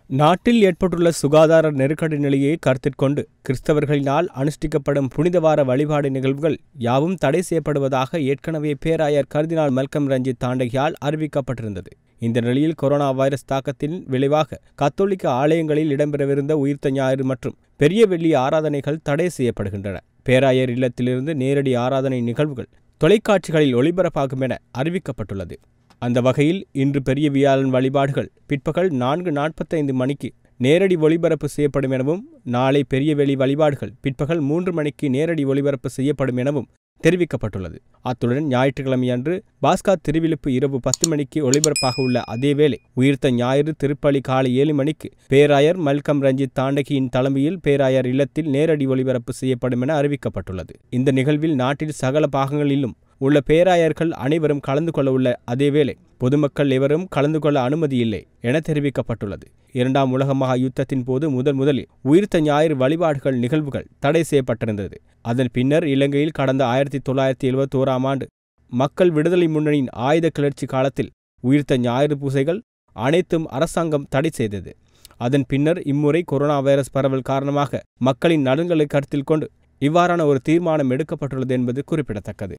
நாட்டில் ஏற்பட்டுள்ள சுகாதார நெருக்கடி நிலையை கருத்திற்கொண்டு கிறிஸ்தவர்களினால் அனுஷ்டிக்கப்படும் புனிதவார வழிபாடு நிகழ்வுகள் யாவும் தடை செய்யப்படுவதாக ஏற்கனவே பேராயர் கர்தினால் மல்கம் ரஞ்சித் தாண்டகியால் அறிவிக்கப்பட்டிருந்தது இந்த நிலையில் கொரோனா வைரஸ் தாக்கத்தின் விளைவாக கத்தோலிக்க ஆலயங்களில் இடம்பெறவிருந்த உயிர்த்த ஞாயிறு மற்றும் பெரிய வெள்ளி ஆராதனைகள் தடை செய்யப்படுகின்றன பேராயர் இல்லத்திலிருந்து நேரடி ஆராதனை நிகழ்வுகள் தொலைக்காட்சிகளில் ஒளிபரப்பாகும் என அறிவிக்கப்பட்டுள்ளது அந்த வகையில் இன்று பெரிய வியாழன் வழிபாடுகள் பிற்பகல் நான்கு நாற்பத்தைந்து மணிக்கு நேரடி ஒளிபரப்பு செய்யப்படும் எனவும் நாளை பெரிய வெளி வழிபாடுகள் பிற்பகல் மூன்று மணிக்கு நேரடி ஒளிபரப்பு செய்யப்படும் எனவும் தெரிவிக்கப்பட்டுள்ளது அத்துடன் ஞாயிற்றுக்கிழமையன்று பாஸ்கா திருவிழிப்பு இரவு பத்து மணிக்கு ஒளிபரப்பாக உள்ள அதேவேளை உயிர்த்த ஞாயிறு திருப்பலி காலை ஏழு மணிக்கு பேராயர் மல்கம் ரஞ்சித் தாண்டகியின் தலைமையில் பேராயர் இல்லத்தில் நேரடி ஒளிபரப்பு செய்யப்படும் என அறிவிக்கப்பட்டுள்ளது இந்த நிகழ்வில் நாட்டில் சகல பாகங்களிலும் உள்ள பேராயர்கள் அனைவரும் கலந்து கொள்ள உள்ள அதேவேளை பொதுமக்கள் எவரும் கலந்து கொள்ள அனுமதி இல்லை என தெரிவிக்கப்பட்டுள்ளது இரண்டாம் உலக மகா யுத்தத்தின் போது முதல் முதலில் உயிர்த்த ஞாயிறு வழிபாடுகள் நிகழ்வுகள் தடை செய்யப்பட்டிருந்தது அதன் பின்னர் இலங்கையில் கடந்த ஆயிரத்தி தொள்ளாயிரத்தி எழுபத்தோராம் ஆண்டு மக்கள் விடுதலை முன்னணியின் ஆயுத கிளர்ச்சி காலத்தில் உயிர்த்த ஞாயிறு பூசைகள் அனைத்தும் அரசாங்கம் தடை செய்தது அதன் பின்னர் இம்முறை கொரோனா வைரஸ் பரவல் காரணமாக மக்களின் நலன்களை கருத்தில் கொண்டு இவ்வாறான ஒரு தீர்மானம் எடுக்கப்பட்டுள்ளது என்பது குறிப்பிடத்தக்கது